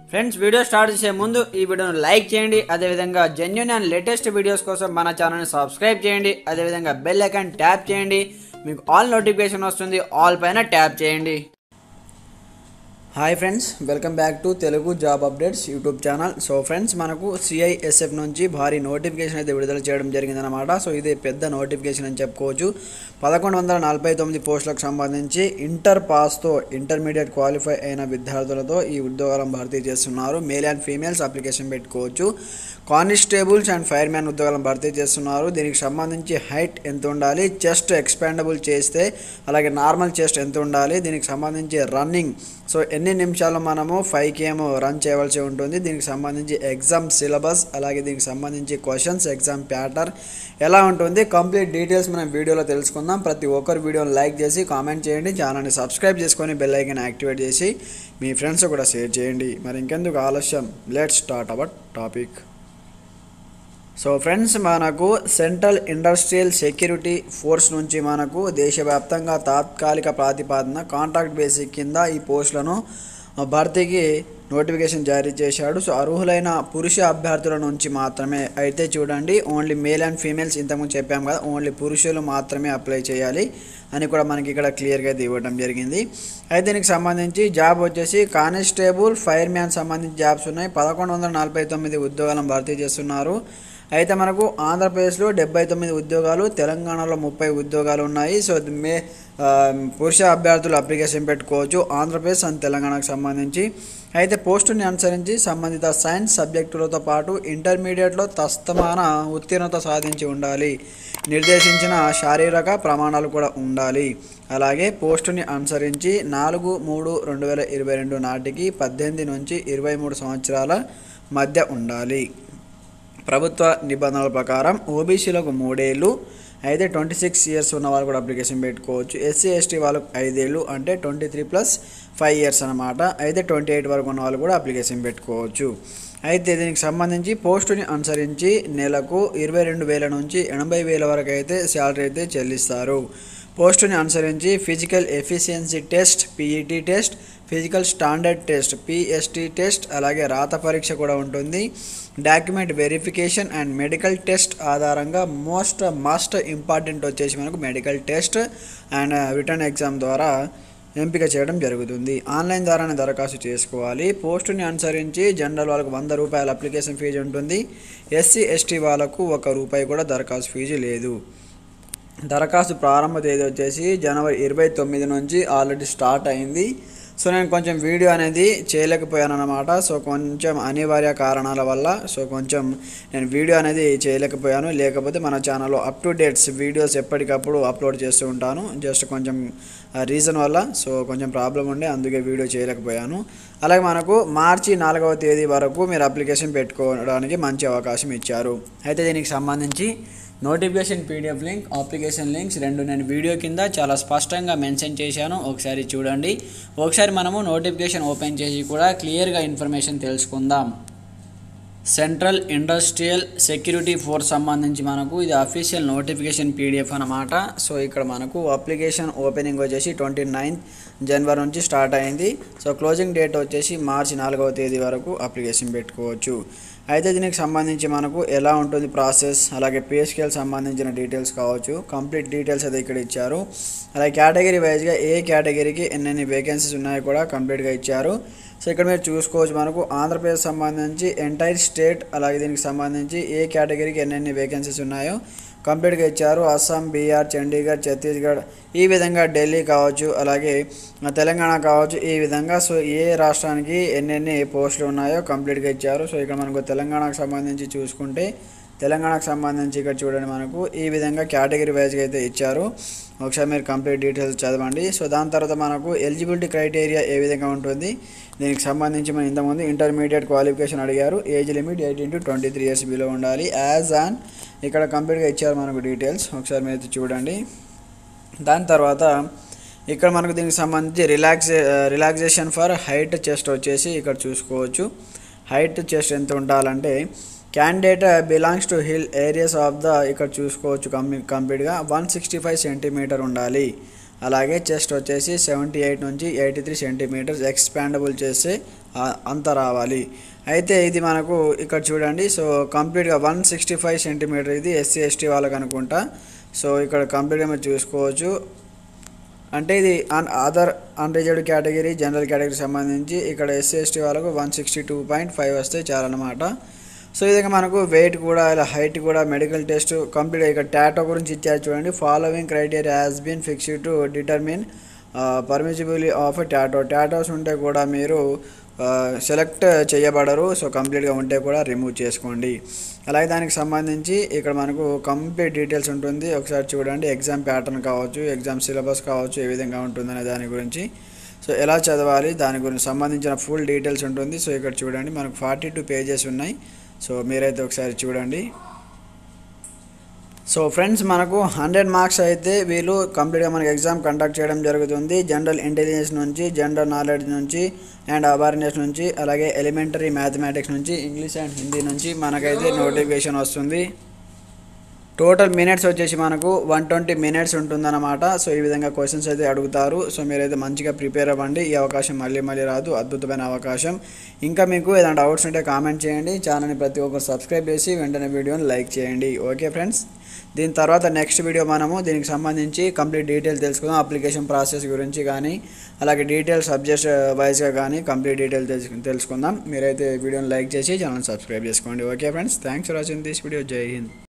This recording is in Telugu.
ఫ్రెండ్స్ వీడియో స్టార్ట్ చేసే ముందు ఈ వీడియోను లైక్ చేయండి అదేవిధంగా జెన్యున్ అండ్ లేటెస్ట్ వీడియోస్ కోసం మన ఛానల్ని సబ్స్క్రైబ్ చేయండి అదేవిధంగా బెల్ ఐకాన్ ట్యాప్ చేయండి మీకు ఆల్ నోటిఫికేషన్ వస్తుంది ఆల్ పైన ట్యాప్ చేయండి hi friends welcome back to Telugu job updates YouTube channel so friends మనకు సిఐఎస్ఎఫ్ నుంచి భారీ నోటిఫికేషన్ అయితే విడుదల చేయడం జరిగిందనమాట సో ఇది పెద్ద నోటిఫికేషన్ అని చెప్పుకోవచ్చు పదకొండు వందల నలభై తొమ్మిది పోస్టులకు సంబంధించి ఇంటర్ పాస్తో ఇంటర్మీడియట్ క్వాలిఫై అయిన విద్యార్థులతో ఈ ఉద్యోగాలను భర్తీ చేస్తున్నారు మేల్ అండ్ ఫీమేల్స్ అప్లికేషన్ పెట్టుకోవచ్చు కానిస్టేబుల్స్ అండ్ ఫైర్ మ్యాన్ ఉద్యోగాలను భర్తీ చేస్తున్నారు దీనికి సంబంధించి హైట్ ఎంత ఉండాలి చెస్ట్ ఎక్స్పాండబుల్ చేస్తే అలాగే నార్మల్ చెస్ట్ ఎంత ఉండాలి దీనికి సంబంధించి రన్నింగ్ సో ఎన్ని నిమిషాలు మనము ఫైవ్ కేఎం రన్ చేయవలసి ఉంటుంది దీనికి సంబంధించి ఎగ్జామ్ సిలబస్ అలాగే దీనికి సంబంధించి క్వశ్చన్స్ ఎగ్జామ్ ప్యాటర్న్ ఎలా ఉంటుంది కంప్లీట్ డీటెయిల్స్ మనం వీడియోలో తెలుసుకుందాం ప్రతి ఒక్కరు వీడియోని లైక్ చేసి కామెంట్ చేయండి ఛానల్ని సబ్స్క్రైబ్ చేసుకొని బెల్ ఐకన్ యాక్టివేట్ చేసి మీ ఫ్రెండ్స్ కూడా షేర్ చేయండి మరి ఇంకెందుకు ఆలస్యం let start our topic so friends మనకు సెంట్రల్ ఇండస్ట్రియల్ సెక్యూరిటీ ఫోర్స్ నుంచి మనకు దేశవ్యాప్తంగా తాత్కాలిక ప్రాతిపాదన కాంట్రాక్ట్ బేసిక్ కింద ఈ పోస్టులను భర్తీకి నోటిఫికేషన్ జారీ చేశాడు సో అర్హులైన పురుష అభ్యర్థుల నుంచి మాత్రమే అయితే చూడండి ఓన్లీ మేల్ అండ్ ఫీమేల్స్ ఇంతకుముందు చెప్పాం కదా ఓన్లీ పురుషులు మాత్రమే అప్లై చేయాలి అని కూడా మనకి ఇక్కడ క్లియర్గా అయితే ఇవ్వడం జరిగింది అయితే దీనికి సంబంధించి జాబ్ వచ్చేసి కానిస్టేబుల్ ఫైర్ మ్యాన్ సంబంధించి జాబ్స్ ఉన్నాయి పదకొండు వందల నలభై తొమ్మిది ఉద్యోగాలను భర్తీ చేస్తున్నారు అయితే మనకు ఆంధ్రప్రదేశ్లో డెబ్బై తొమ్మిది ఉద్యోగాలు తెలంగాణలో ముప్పై ఉద్యోగాలు ఉన్నాయి సో మే ఆ, పురుష అభ్యర్థులు అప్లికేషన్ పెట్టుకోవచ్చు ఆంధ్రప్రదేశ్ అండ్ తెలంగాణకు సంబంధించి అయితే పోస్టుని అనుసరించి సంబంధిత సైన్స్ సబ్జెక్టులతో పాటు ఇంటర్మీడియట్లో తస్తమాన ఉత్తీర్ణత సాధించి ఉండాలి నిర్దేశించిన శారీరక ప్రమాణాలు కూడా ఉండాలి అలాగే పోస్టుని అనుసరించి నాలుగు మూడు రెండు వేల ఇరవై రెండు నాటికి పద్దెనిమిది నుంచి ఇరవై మూడు సంవత్సరాల మధ్య ఉండాలి ప్రభుత్వ నిబంధనల ప్రకారం ఓబీసీలకు మూడేళ్ళు అయితే ట్వంటీ సిక్స్ ఇయర్స్ ఉన్న వాళ్ళు కూడా అప్లికేషన్ పెట్టుకోవచ్చు ఎస్సీ ఎస్టీ వాళ్ళకు ఐదేళ్ళు అంటే twenty three plus five years అనమాట అయితే ట్వంటీ ఎయిట్ వరకు ఉన్న వాళ్ళు కూడా అప్లికేషన్ పెట్టుకోవచ్చు అయితే దీనికి సంబంధించి పోస్టుని అనుసరించి నెలకు ఇరవై రెండు వేల నుంచి ఎనభై వేల వరకు అయితే శాలరీ అయితే చెల్లిస్తారు పోస్టుని అనుసరించి physical efficiency test PET test physical standard test PST test అలాగే రాత పరీక్ష కూడా ఉంటుంది document verification and medical test ఆధారంగా మోస్ట్ మస్ట్ ఇంపార్టెంట్ వచ్చేసి మనకు medical test and return exam ద్వారా ఎంపిక చేయడం జరుగుతుంది ఆన్లైన్ ద్వారానే దరఖాస్తు చేసుకోవాలి పోస్టుని అనుసరించి జనరల్ వాళ్ళకు వంద రూపాయల అప్లికేషన్ ఫీజు ఉంటుంది ఎస్సీ ఎస్టీ వాళ్ళకు ఒక రూపాయి కూడా దరఖాస్తు ఫీజు లేదు దరఖాస్తు ప్రారంభ తేదీ వచ్చేసి జనవరి ఇరవై తొమ్మిది నుంచి ఆల్రెడీ స్టార్ట్ అయింది సో నేను కొంచెం వీడియో అనేది చేయలేకపోయాను అనమాట సో కొంచెం అనివార్య కారణాల వల్ల సో కొంచెం నేను వీడియో అనేది చేయలేకపోయాను లేకపోతే మన ఛానల్లో అప్ టు డేట్స్ వీడియోస్ ఎప్పటికప్పుడు అప్లోడ్ చేస్తూ ఉంటాను జస్ట్ కొంచెం రీజన్ వల్ల సో కొంచెం ప్రాబ్లం ఉండే అందుకే వీడియో చేయలేకపోయాను అలాగే మనకు మార్చి నాలుగవ తేదీ వరకు మీరు అప్లికేషన్ పెట్టుకోవడానికి మంచి అవకాశం ఇచ్చారు అయితే దీనికి సంబంధించి notification PDF link application links రెండు నేను వీడియో కింద చాలా స్పష్టంగా మెన్షన్ చేశాను ఒకసారి చూడండి ఒకసారి మనము నోటిఫికేషన్ ఓపెన్ చేసి కూడా క్లియర్గా ఇన్ఫర్మేషన్ తెలుసుకుందాం సెంట్రల్ ఇండస్ట్రియల్ సెక్యూరిటీ ఫోర్స్ సంబంధించి మనకు ఇది అఫీషియల్ నోటిఫికేషన్ పీడిఎఫ్ అనమాట సో ఇక్కడ మనకు అప్లికేషన్ ఓపెనింగ్ వచ్చేసి ట్వంటీ నైన్త్ జనవరి నుంచి స్టార్ట్ అయింది సో క్లోజింగ్ డేట్ వచ్చేసి మార్చి నాలుగవ తేదీ వరకు అప్లికేషన్ పెట్టుకోవచ్చు అయితే దీనికి సంబంధించి మనకు ఎలా ఉంటుంది ప్రాసెస్ అలాగే పే స్కేల్ సంబంధించిన డీటెయిల్స్ కావచ్చు కంప్లీట్ డీటెయిల్స్ అయితే ఇక్కడ ఇచ్చారు అలాగే కేటగిరీ వైజ్గా ఏ కేటగిరీకి ఎన్నెన్ని వేకెన్సీస్ ఉన్నాయో కూడా కంప్లీట్గా ఇచ్చారు సో ఇక్కడ మీరు చూసుకోవచ్చు మనకు ఆంధ్రప్రదేశ్ సంబంధించి ఎంటైర్ స్టేట్ అలాగే దీనికి సంబంధించి ఏ కేటగిరీకి ఎన్నెన్ని వేకెన్సీస్ ఉన్నాయో కంప్లీట్గా ఇచ్చారు అస్సాం బీహార్ చండీగఢ్ ఛత్తీస్గఢ్ ఈ విధంగా ఢిల్లీ కావచ్చు అలాగే తెలంగాణ కావచ్చు ఈ విధంగా సో ఏ రాష్ట్రానికి ఎన్నెన్ని పోస్టులు ఉన్నాయో కంప్లీట్గా ఇచ్చారు సో ఇక్కడ మనకు తెలంగాణకు సంబంధించి చూసుకుంటే తెలంగాణకు సంబంధించి ఇక్కడ చూడండి మనకు ఈ విధంగా కేటగిరీ వైజ్గా అయితే ఇచ్చారు ఒకసారి మీరు కంప్లీట్ డీటెయిల్స్ చదవండి సో దాని తర్వాత మనకు ఎలిజిబిలిటీ క్రైటీరియా ఏ విధంగా ఉంటుంది దీనికి సంబంధించి మనం ఇంతకుముందు ఇంటర్మీడియట్ క్వాలిఫికేషన్ అడిగారు age limit eighteen to twenty three years below ఉండాలి యాజ్ ఆన్ ఇక్కడ కంప్లీట్గా ఇచ్చారు మనకు డీటెయిల్స్ ఒకసారి మీరు అయితే చూడండి దాని తర్వాత ఇక్కడ మనకు దీనికి సంబంధించి relax relaxation for height chest వచ్చేసి ఇక్కడ చూసుకోవచ్చు హైట్ చెస్ట్ ఎంత ఉండాలంటే candidate belongs to hill areas of the ఇక్కడ చూసుకోవచ్చు కంప్లీ కంప్లీట్గా వన్ సిక్స్టీ ఫైవ్ సెంటీమీటర్ ఉండాలి అలాగే చెస్ట్ వచ్చేసి సెవెంటీ ఎయిట్ నుంచి ఎయిటీ త్రీ సెంటీమీటర్స్ ఎక్స్పాండబుల్ చేస్తే ఆ, అంత రావాలి అయితే ఇది మనకు ఇక్కడ చూడండి సో కంప్లీట్గా వన్ సిక్స్టీ ఫైవ్ సెంటీమీటర్ ఇది ఎస్సీ ఎస్టీ వాళ్ళకి అనుకుంటా సో ఇక్కడ కంప్లీట్గా మీరు చూసుకోవచ్చు అంటే ఇది అన్ other unreserved category general category సంబంధించి ఇక్కడ ఎస్సీ ఎస్టీ వాళ్ళకు one sixty two point five వస్తే చాలన్నమాట సో ఈ విధంగా మనకు వెయిట్ కూడా ఇలా హైట్ కూడా మెడికల్ టెస్ట్ కంప్లీట్ ఇక్కడ టాటో గురించి ఇచ్చారు చూడండి following criteria has been fixed to determine permissibility of tattoo tattoos ఉంటే కూడా మీరు సెలెక్ట్ చేయబడరు సో కంప్లీట్గా ఉంటే కూడా రిమూవ్ చేసుకోండి అలాగే దానికి సంబంధించి ఇక్కడ మనకు కంప్లీట్ డీటెయిల్స్ ఉంటుంది ఒకసారి చూడండి ఎగ్జామ్ ప్యాటర్న్ కావచ్చు ఎగ్జామ్ సిలబస్ కావచ్చు ఏ విధంగా ఉంటుందనే దాని గురించి సో ఎలా చదవాలి దాని గురించి సంబంధించిన ఫుల్ డీటెయిల్స్ ఉంటుంది సో ఇక్కడ చూడండి మనకు ఫార్టీ టూ పేజెస్ ఉన్నాయి సో మీరైతే ఒకసారి చూడండి సో ఫ్రెండ్స్ మనకు హండ్రెడ్ మార్క్స్ అయితే వీళ్ళు కంప్లీట్గా మనకి ఎగ్జామ్ కండక్ట్ చేయడం జరుగుతుంది జనరల్ ఇంటెలిజెన్స్ నుంచి జనరల్ నాలెడ్జ్ నుంచి అండ్ అవేర్నెస్ నుంచి అలాగే ఎలిమెంటరీ మ్యాథమెటిక్స్ నుంచి ఇంగ్లీష్ అండ్ హిందీ నుంచి మనకైతే నోటిఫికేషన్ వస్తుంది టోటల్ మినిట్స్ వచ్చేసి మనకు వన్ ట్వంటీ మినిట్స్ ఉంటుందన్నమాట సో ఈ విధంగా క్వశ్చన్స్ అయితే అడుగుతారు సో మీరైతే మంచిగా ప్రిపేర్ అవ్వండి ఈ అవకాశం మళ్ళీ మళ్ళీ రాదు అద్భుతమైన అవకాశం ఇంకా మీకు ఏదైనా డౌట్స్ ఉంటే కామెంట్ చేయండి ఛానల్ని ప్రతి ఒక్కరు సబ్స్క్రైబ్ చేసి వెంటనే వీడియోని లైక్ చేయండి ఓకే ఫ్రెండ్స్ దీని తర్వాత నెక్స్ట్ వీడియో మనము దీనికి సంబంధించి కంప్లీట్ డీటెయిల్స్ తెలుసుకుందాం అప్లికేషన్ ప్రాసెస్ గురించి కానీ అలాగే డీటెయిల్ సబ్జెక్ట్ వైజ్గా కానీ కంప్లీట్ డీటెయిల్ తెలుసు తెలుసుకుందాం మీరైతే వీడియోని లైక్ చేసి ఛానల్ సబ్స్క్రైబ్ చేసుకోండి okay friends thanks for watching this video జై హింద్